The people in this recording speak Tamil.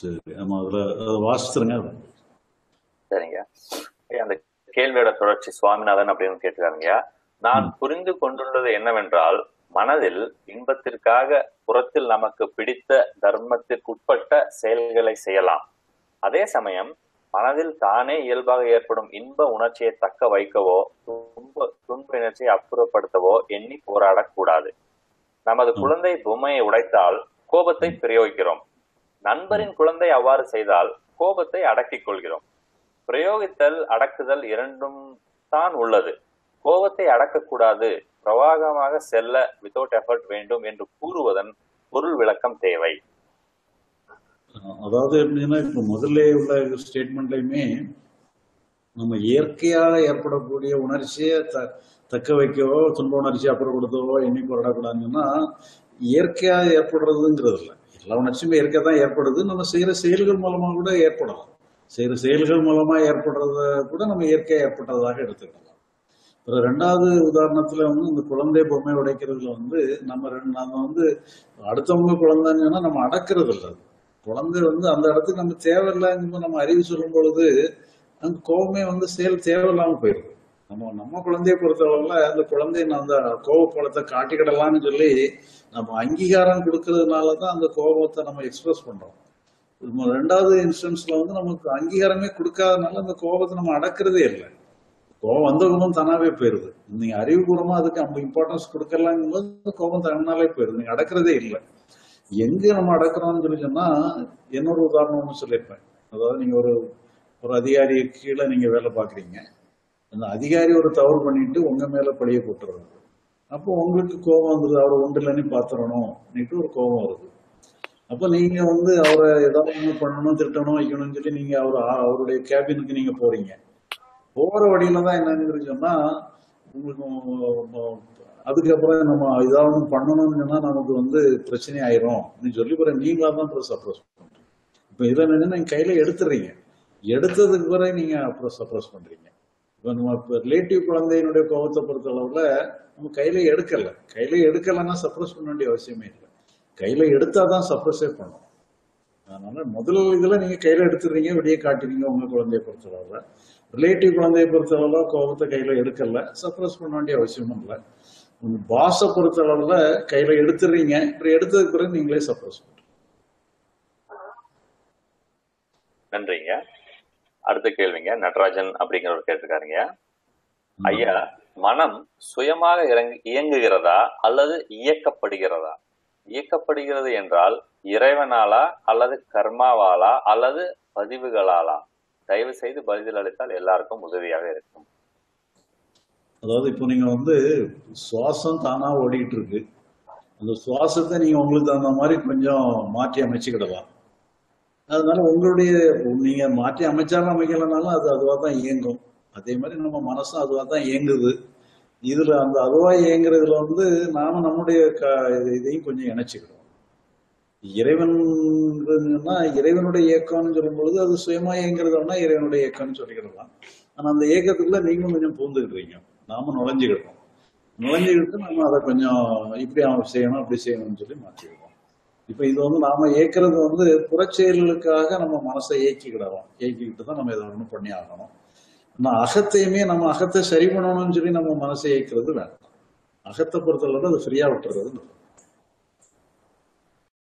சரி ஆமா அதுல அதை வாசிச்சிருங்க அது. சரிங்க ஐயா, அந்த கேள்வியோட தொடர்ச்சி சுவாமிநாதன் அப்படின்னு கேட்டுக்காருங்க நான் ம். புரிந்து கொண்டுள்ளது என்னவென்றால் மனதில் இன்பத்திற்காக புறத்தில் நமக்கு பிடித்த தர்மத்திற்குட்பட்ட செயல்களை செய்யலாம் அதே சமயம் மனதில் தானே இயல்பாக ஏற்படும் இன்ப உணர்ச்சியை தக்க வைக்கவோ துன்ப துன்ப உணர்ச்சியை அப்புறப்படுத்தவோ எண்ணி போராடக்கூடாது நமது ம். குழந்தை பொம்மையை உடைத்தால் கோபத்தை பிரயோகிக்கிறோம் நண்பரின் குழந்தை அவ்வாறு செய்தால் கோபத்தை அடக்கிக் கொள்கிறோம் பிரயோகித்தல் அடக்குதல் இரண்டும் தான் உள்ளது கோபத்தை அடக்கக்கூடாது பிரவாகமாக செல்ல வித்தவுட் எஃபர்ட் வேண்டும் என்று கூறுவதன் பொருள் விளக்கம் தேவை அதாவது எப்படின்னா இப்ப முதல்ல உள்ள ஸ்டேட்மெண்ட்லயுமே நம்ம இயற்கையாக ஏற்படக்கூடிய உணர்ச்சியை த தக்க வைக்கவோ துன்ப உணர்ச்சி அப்புறப்படுத்தவோ எண்ணி போராடக்கூடாதுன்னா இயற்கையாக ஏற்படுறதுங்கிறது இல்லை எல்லா உணர்ச்சியுமே இயற்கை தான் ஏற்படுது நம்ம செய்யற செயல்கள் மூலமா கூட ஏற்படலாம் செய்யற செயல்கள் மூலமா ஏற்படுறத கூட நம்ம இயற்கையா ஏற்பட்டதாக எடுத்துக்கலாம் அப்புறம் ரெண்டாவது உதாரணத்துல வந்து இந்த குழந்தை பொம்மை உடைக்கிறதுல வந்து நம்ம ரெண்டு- நம்ம வந்து அடுத்தவங்க குழந்தைன்னு சொன்னா நம்ம அடக்கிறது இல்லை அது. குழந்தை வந்து அந்த இடத்துக்கு நம்ம தேவையில்லைங்கும்போது நம்ம அறிவு சொல்லும் பொழுது அந்த கோபமே வந்து செயல் தேவையில்லாம போயிடுது நம்ம நம்ம குழந்தைய பொறுத்தளவுல அந்த குழந்தைய நான் அந்த கோபப்பழத்தை காட்டிக்கிடலாம்னு சொல்லி நம்ம அங்கீகாரம் கொடுக்கறதுனால தான் அந்த கோபத்தை நம்ம எக்ஸ்பிரஸ் பண்றோம் நம்ம ரெண்டாவது இன்ஸ்டன்ஸ்ல வந்து நமக்கு அங்கீகாரமே கொடுக்காதனால அந்த கோபத்தை நம்ம அடக்கிறதே இல்லை கோபம் வந்த கோபம் தானாவே போயிருது நீங்க அறிவுபூர்வமா அதுக்கு நம்ம இம்பார்ட்டன்ஸ் கொடுக்கலாங்கும் போது அந்த கோபம் தன்னாலே போயிருது நீங்க அடக்கிறதே இல்லை எங்க நம்ம அடக்குறோம்னு சொல்லி சொன்னா இன்னொரு உதாரணம் ஒன்று சொல்லியிருப்பேன் அதாவது நீங்க ஒரு ஒரு அதிகாரி கீழே நீங்க வேலை பார்க்குறீங்க அந்த அதிகாரி ஒரு தவறு பண்ணிட்டு உங்க மேல பழிய போட்டுறது அப்போ உங்களுக்கு கோபம் வந்துருது அவரை ஒன்றில்லைன்னு பாத்துறணும் ஒரு கோபம் வருது அப்போ நீங்க வந்து அவரை ஏதாவது ஒண்ணு பண்ணணும் திட்டணும் வைக்கணும்னு சொல்லி நீங்க அவர் அவருடைய கேபினுக்கு நீங்க போறீங்க போற வழியில தான் என்னன்னு சொன்னா உங்களுக்கு உம், அதுக்கப்புறம் நம்ம ஏதாவது ஒண்ணு பண்ணணும்னு சொன்னா நமக்கு வந்து பிரச்சனை ஆயிரும் நீ சொல்லி போற நீங்களா தான் அப்புறம் சப்ரஸ் பண்றீங்க இப்ப இதை நின்று நீங்க கையில எடுத்துறீங்க எடுத்ததுக்கு பிறகு நீங்க அப்புறம் சப்ரஸ் பண்றீங்க இப்ப நம்ம இப்ப ரிலேட்டிவ் குழந்தையினுடைய கோபத்தை பொறுத்த அளவுல நம்ம கையில எடுக்கல கையில எடுக்கலைன்னா சப்ரஸ் பண்ண வேண்டிய அவசியமே இல்லை கையில எடுத்தாதான் சப்ரஸே பண்ணும் அதனால முதல் இதுல நீங்க கையில எடுத்துறீங்க வெளியே காட்டுறீங்க உங்க குழந்தைய பொறுத்தளவுல ரிலேட்டிவ் குழந்தைய பொறுத்தளவுல கோபத்தை கையில எடுக்கல சப்ரஸ் பண்ண வேண்டிய அவசியமும் இல்லை உங்க பாஸை பொறுத்தளவுல கையில எடுத்துறீங்க அப்புறம் எடுத்ததுக்கு பிறகு நீங்களே சப்ரஸ் பண்றீங்க நன்றிங்க அடுத்த கேள்விங்க நடராஜன் அப்படிங்கிறவர் கேட்டிருக்காருங்க ஐயா மனம் சுயமாக இறங்கு இயங்குகிறதா அல்லது இயக்கப்படுகிறதா இயக்கப்படுகிறது என்றால் இறைவனாலா அல்லது கர்மாவாலா அல்லது பதிவுகளாலா தயவு செய்து பதில் அளித்தால் எல்லாருக்கும் உதவியாக இருக்கும் அதாவது இப்போ நீங்க வந்து சுவாசம் தானா ஓடிட்டு இருக்கு அந்த சுவாசத்தை நீங்க உங்களுக்கு தகுந்த மாதிரி கொஞ்சம் மாற்றி அமைச்சுக்கிடலாம் அதனால உங்களுடைய நீங்க மாற்றி அமைச்சாலும் அமைக்கலனாலும் அது அதுவா தான் இயங்கும் அதே மாதிரி நம்ம மனசும் அதுவா தான் இயங்குது இதுல அந்த அதுவா இயங்குறதுல வந்து நாம நம்முடைய க- இதையும் கொஞ்சம் இணைச்சுக்கிடுவோம் இறைவன்னா இறைவனுடைய இயக்கம்னு சொல்லும் பொழுது அது சுயமா இயங்குறதுனா இறைவனுடைய இயக்கம்னு சொல்லிக்கிடலாம் ஆனா அந்த இயக்கத்துக்குள்ள நீங்களும் கொஞ்சம் பூந்துக்கிடுறீங்க நாம நுழைஞ்சுக்கிடுறோம் நுழைஞ்சுக்கிட்டு நம்ம அதை கொஞ்சம் இப்படி அவன் செய்யணும் அப்படி செய்யணும்னு சொல்லி மாற்றிக்கிடுவோம் இப்ப இது வந்து நாம இயக்குறது வந்து புறச்செயல்களுக்காக நம்ம மனசை இயக்கிக்கிடலாம் இயக்கிக்கிட்டு தான் நம்ம இதை ஒண்ணு பண்ணி ஆகணும் ஆனா அகத்தையுமே நம்ம அகத்தை சரி பண்ணணும்னு சொல்லி நம்ம மனசை இயக்கிறது வேண்டாம் அகத்தை பொறுத்தளவு அது ஃப்ரீயா விட்டுறது நல்லது.